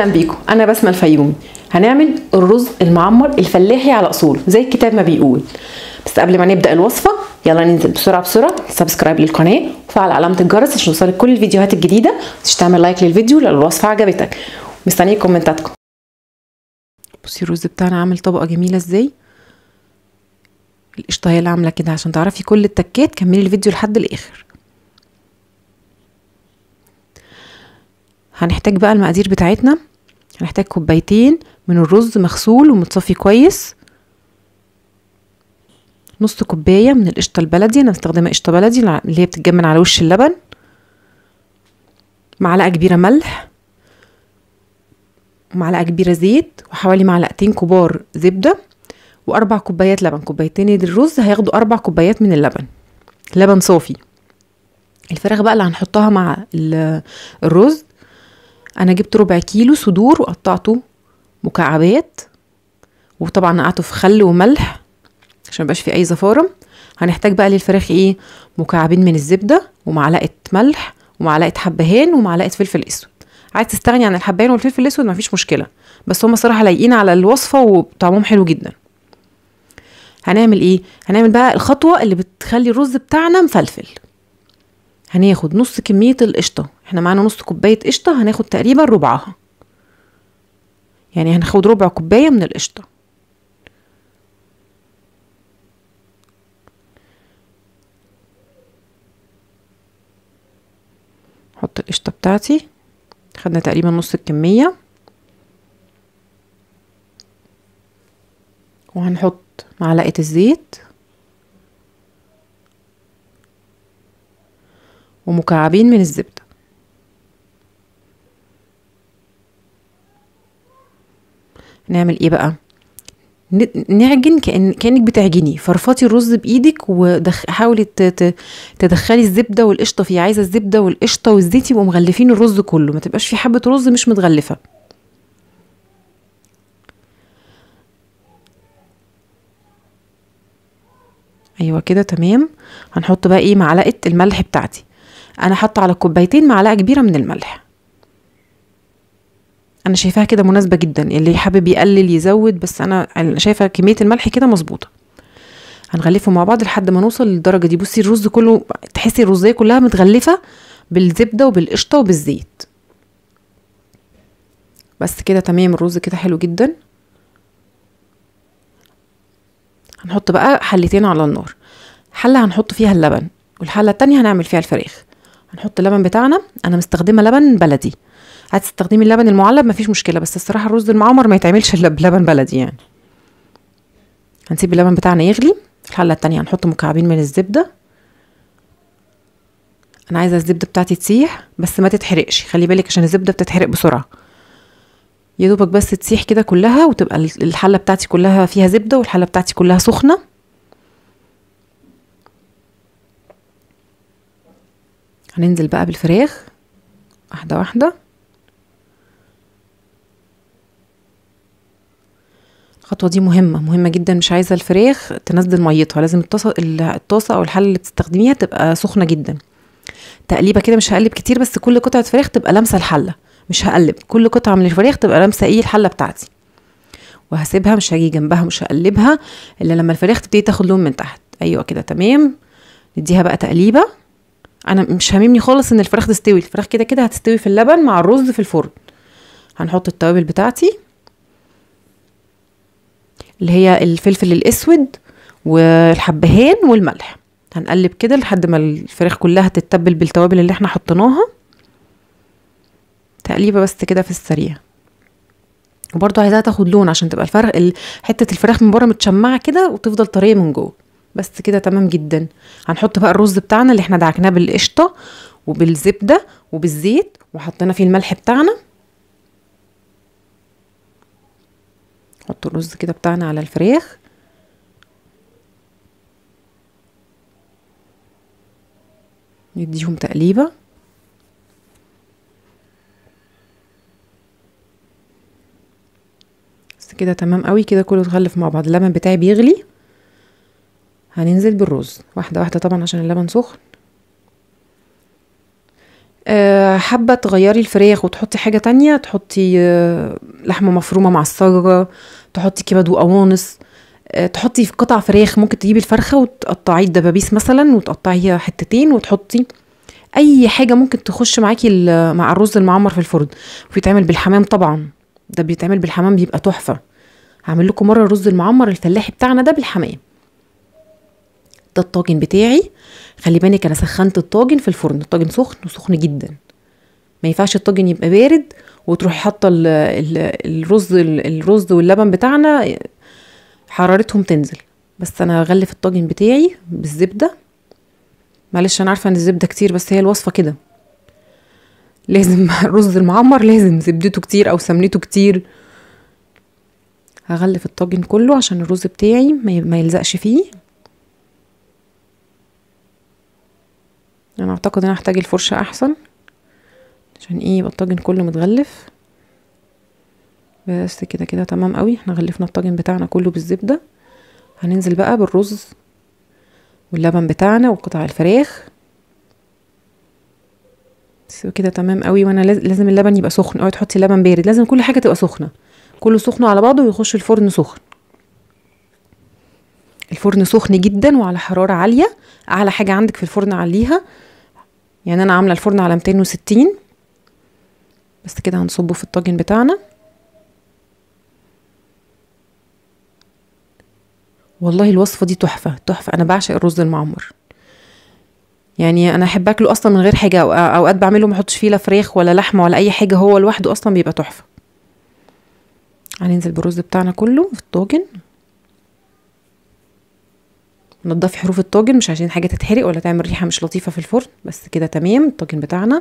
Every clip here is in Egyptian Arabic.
اهلا بيكم انا بسمه الفيومي هنعمل الرز المعمر الفلاحي على اصوله زي الكتاب ما بيقول بس قبل ما نبدا الوصفه يلا ننزل بسرعه بسرعه سبسكرايب للقناه وفعل علامه الجرس عشان توصلك كل الفيديوهات الجديده مش تعمل لايك للفيديو لو الوصفه عجبتك مستنيه كومنتاتكم بصي الرز بتاعنا عامل طبقه جميله ازاي القشطه هي اللي عامله كده عشان تعرفي كل التكات كملي الفيديو لحد الاخر هنحتاج بقى المقادير بتاعتنا هنحتاج كوبايتين من الرز مغسول ومتصفي كويس نص كوبايه من القشطه البلدي انا مستخدمه قشطه بلدي اللي هي بتتجمن على وش اللبن معلقه كبيره ملح ومعلقه كبيره زيت وحوالي معلقتين كبار زبده واربع كوبايات لبن كوبايتين الرز هياخدوا اربع كوبايات من اللبن لبن صافي الفراخ بقى اللي هنحطها مع الرز انا جبت ربع كيلو صدور وقطعته مكعبات وطبعا نقعته في خل وملح عشان ميبقاش فيه اي زفاره هنحتاج بقى للفراخ ايه مكعبين من الزبده ومعلقه ملح ومعلقه حبهان ومعلقه فلفل اسود عايز تستغني عن الحبهان والفلفل الاسود مفيش مشكله بس هما صراحه لايقين على الوصفه وطعمهم حلو جدا هنعمل ايه هنعمل بقى الخطوه اللي بتخلي الرز بتاعنا مفلفل هناخد نص كميه القشطه احنا معانا نص كوبايه قشطه هناخد تقريبا ربعها يعني هناخد ربع كوبايه من القشطه احط القشطه بتاعتي خدنا تقريبا نص الكميه وهنحط معلقه الزيت ومكعبين من الزبده نعمل ايه بقى نعجن كأن كانك بتعجني فرفطي الرز بايدك وحاولي تدخلي الزبده والقشطه فيه عايزه الزبده والقشطه والزيت يبقوا مغلفين الرز كله ما تبقاش في حبه رز مش متغلفه ايوه كده تمام هنحط بقى ايه معلقه الملح بتاعتي انا حاطه على كوبايتين معلقه كبيره من الملح انا شايفاها كده مناسبه جدا اللي حابب يقلل يزود بس انا شايفه كميه الملح كده مظبوطه هنغلفه مع بعض لحد ما نوصل للدرجه دي بصي الرز كله تحسي الرزيه كلها متغلفه بالزبده وبالقشطه وبالزيت بس كده تمام الرز كده حلو جدا هنحط بقى حلتين على النار حله هنحط فيها اللبن والحله التانية هنعمل فيها الفراخ هنحط اللبن بتاعنا انا مستخدمه لبن بلدي هتستخدمي اللبن المعلب مفيش مشكله بس الصراحه الرز المعمر ما يتعملش الا بلبن بلدي يعني هنسيب اللبن بتاعنا يغلي الحله التانية هنحط مكعبين من الزبده انا عايزه الزبده بتاعتي تسيح بس ما تتحرقش خلي بالك عشان الزبده بتتحرق بسرعه يا دوبك بس تسيح كده كلها وتبقى الحله بتاعتي كلها فيها زبده والحله بتاعتي كلها سخنه هننزل بقى بالفراخ واحده واحده الخطوه دي مهمه مهمه جدا مش عايزه الفراخ تنزل ميتها لازم الطاسه الطاسه او الحله اللي بتستخدميها تبقى سخنه جدا تقليبه كده مش هقلب كتير بس كل قطعه فراخ تبقى لامسه الحله مش هقلب كل قطعه من الفراخ تبقى لامسه ايه الحله بتاعتي وهسيبها مش هاجي جنبها مش هقلبها الا لما الفراخ تبتدي تاخد لون من تحت ايوه كده تمام نديها بقى تقليبه انا مش هاممني خالص ان الفراخ تستوي الفراخ كده كده هتستوي في اللبن مع الرز في الفرن هنحط التوابل بتاعتي اللي هي الفلفل الاسود والحبهان والملح هنقلب كده لحد ما الفراخ كلها تتبل بالتوابل اللي احنا حطيناها تقليبه بس كده في السريع وبرضو عايزاها تاخد لون عشان تبقى الفرق حته الفراخ من بره متشمعه كده وتفضل طريه من جوه بس كده تمام جدا هنحط بقى الرز بتاعنا اللي احنا دعكناه بالقشطه وبالزبده وبالزيت وحطينا فيه الملح بتاعنا نحط الرز كده بتاعنا على الفراخ نديهم تقليبه بس كده تمام قوي كده كله اتغلف مع بعض اللبن بتاعي بيغلي هننزل بالرز واحده واحده طبعا عشان اللبن سخن أه حابة تغيري الفراخ وتحطي حاجة تانية تحطي أه لحمة مفرومة مع الصاجة تحطي كبد وقوانص أه تحطي في قطع فراخ ممكن تجيبي الفرخة وتقطعي الدبابيس مثلا وتقطعيها حتتين وتحطي اي حاجة ممكن تخش معاكي ال- مع الرز المعمر في الفرن وبيتعمل بالحمام طبعا ده بيتعمل بالحمام بيبقى تحفة هعمل لكم مرة الرز المعمر الفلاحي بتاعنا ده بالحمام ده الطاجن بتاعي خلي بالك انا سخنت الطاجن في الفرن الطاجن سخن وسخن جدا ما ينفعش الطاجن يبقى بارد وتروحي حاطه ال- ال- الرز الرز واللبن بتاعنا حرارتهم تنزل بس انا هغلف الطاجن بتاعي بالزبده معلش انا عارفه ان الزبده كتير بس هي الوصفه كده لازم الرز المعمر لازم زبدته كتير او سمنته كتير هغلف الطاجن كله عشان الرز بتاعي ما ي- ما يلزقش فيه انا اعتقد ان انا هحتاج الفرشه احسن عشان ايه يبقى الطاجن كله متغلف بس كده كده تمام قوي احنا غلفنا الطاجن بتاعنا كله بالزبده هننزل بقى بالرز واللبن بتاعنا وقطع الفراخ بس كده تمام قوي وانا لاز- لازم اللبن يبقى سخن اوعي تحطي لبن بارد لازم كل حاجه تبقى سخنه كله سخن على بعضه ويخش الفرن سخن الفرن سخن جدا وعلى حراره عاليه اعلى حاجه عندك في الفرن عليها يعني انا عامله الفرن على 260 بس كده هنصبه في الطاجن بتاعنا والله الوصفه دي تحفه تحفه انا بعشق الرز المعمر يعني انا احب اكله اصلا من غير حاجه أو- اوقات بعمله ما احطش فيه لا فراخ ولا لحمه ولا اي حاجه هو لوحده اصلا بيبقى تحفه هننزل بالرز بتاعنا كله في الطاجن نضفي حروف الطاجن مش عشان حاجه تتحرق ولا تعمل ريحه مش لطيفه في الفرن بس كده تمام الطاجن بتاعنا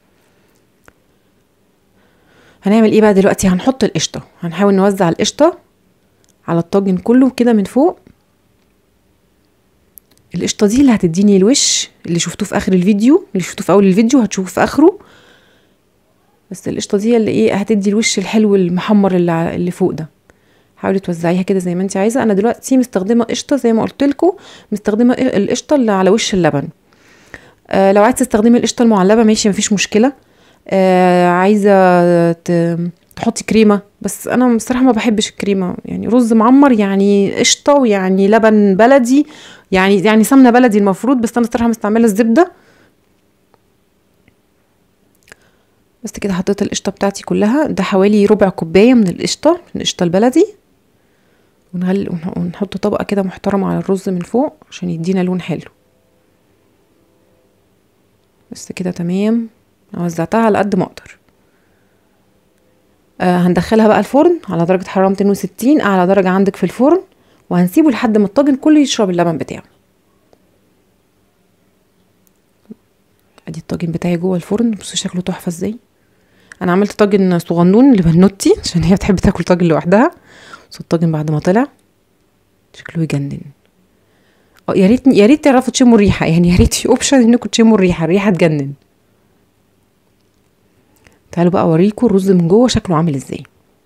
هنعمل ايه بقى دلوقتي هنحط القشطه هنحاول نوزع القشطه على الطاجن كله كده من فوق القشطه دي اللي هتديني الوش اللي شفتوه في اخر الفيديو اللي شفتوه في اول الفيديو هتشوفوه في اخره بس القشطه دي اللي ايه هتدي الوش الحلو المحمر اللي ع- اللي فوق ده حاولي توزعيها كده زي ما انت عايزه انا دلوقتي مستخدمه قشطه زي ما قلت لكم مستخدمه ق- القشطه اللي على وش اللبن آه لو عايزه تستخدمي القشطه المعلبه ماشي مفيش مشكله آه عايزه ت- تحطي كريمه بس انا بصراحه ما بحبش الكريمه يعني رز معمر يعني قشطه ويعني لبن بلدي يعني يعني سمنه بلدي المفروض بس انا الصراحه مستعمله الزبده بس كده حطيت القشطه بتاعتي كلها ده حوالي ربع كوبايه من القشطه من القشطه البلدي ونغل ونح- ونحط طبقه كده محترمه على الرز من فوق عشان يدينا لون حلو بس كده تمام أنا وزعتها على قد ما اقدر آه هندخلها بقى الفرن على درجه حراره 260 اعلى درجه عندك في الفرن وهنسيبه لحد ما الطاجن كله يشرب اللبن بتاعه ادي الطاجن بتاعي جوه الفرن بصوا شكله تحفه ازاي انا عملت طاجن صغنون لبنوتي عشان هي بتحب تاكل طاجن لوحدها بس الطاجن بعد ما طلع شكله يجنن اه يا ريت يا ريت تعرفوا تشموا الريحه يعني يا ريت في اوبشن انكم تشموا الريحه الريحه تجنن تعالوا بقى اوريكم الرز من جوه شكله عامل ازاي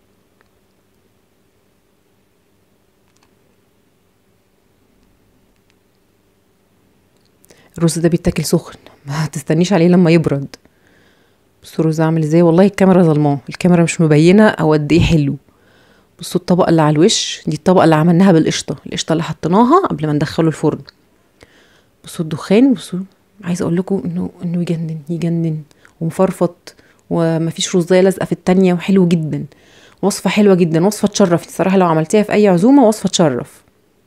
الرز ده بيتاكل سخن ما تستنيش عليه لما يبرد بصوا الرز عامل ازاي والله الكاميرا ظلماه الكاميرا مش مبينه او قد ايه حلو بصوا الطبقه اللي على الوش دي الطبقه اللي عملناها بالقشطه القشطه اللي حطيناها قبل ما ندخله الفرن بصوا الدخان بصوا عايزه اقول لكم انه انه يجنن يجنن ومفرفط ومفيش رزايه لازقه في التانية وحلو جدا وصفه حلوه جدا وصفه تشرف الصراحه لو عملتيها في اي عزومه وصفه تشرف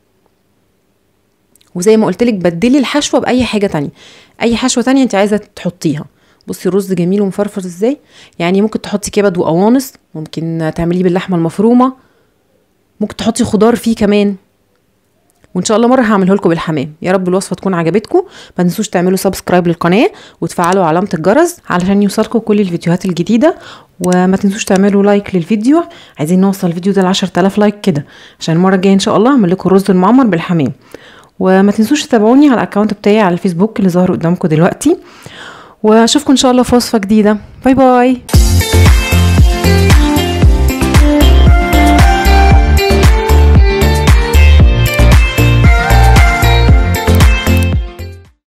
وزي ما قلت لك بدلي الحشوه باي حاجه تانية اي حشوه تانية انت عايزه تحطيها بصي الرز جميل ومفرفر ازاي يعني ممكن تحطي كبد وقوانص ممكن تعمليه باللحمه المفرومه ممكن تحطي خضار فيه كمان وان شاء الله مره هعمله لكم بالحمام يا رب الوصفه تكون عجبتكم ما تنسوش تعملوا سبسكرايب للقناه وتفعلوا علامه الجرس علشان يوصلكم كل الفيديوهات الجديده وما تنسوش تعملوا لايك للفيديو عايزين نوصل الفيديو ده ل 10000 لايك كده عشان المره الجايه ان شاء الله اعمل لكم الرز المعمر بالحمام وما تنسوش تتابعوني على الاكونت بتاعي على الفيسبوك اللي ظاهر قدامكم دلوقتي واشوفكم ان شاء الله في وصفه جديده باي باي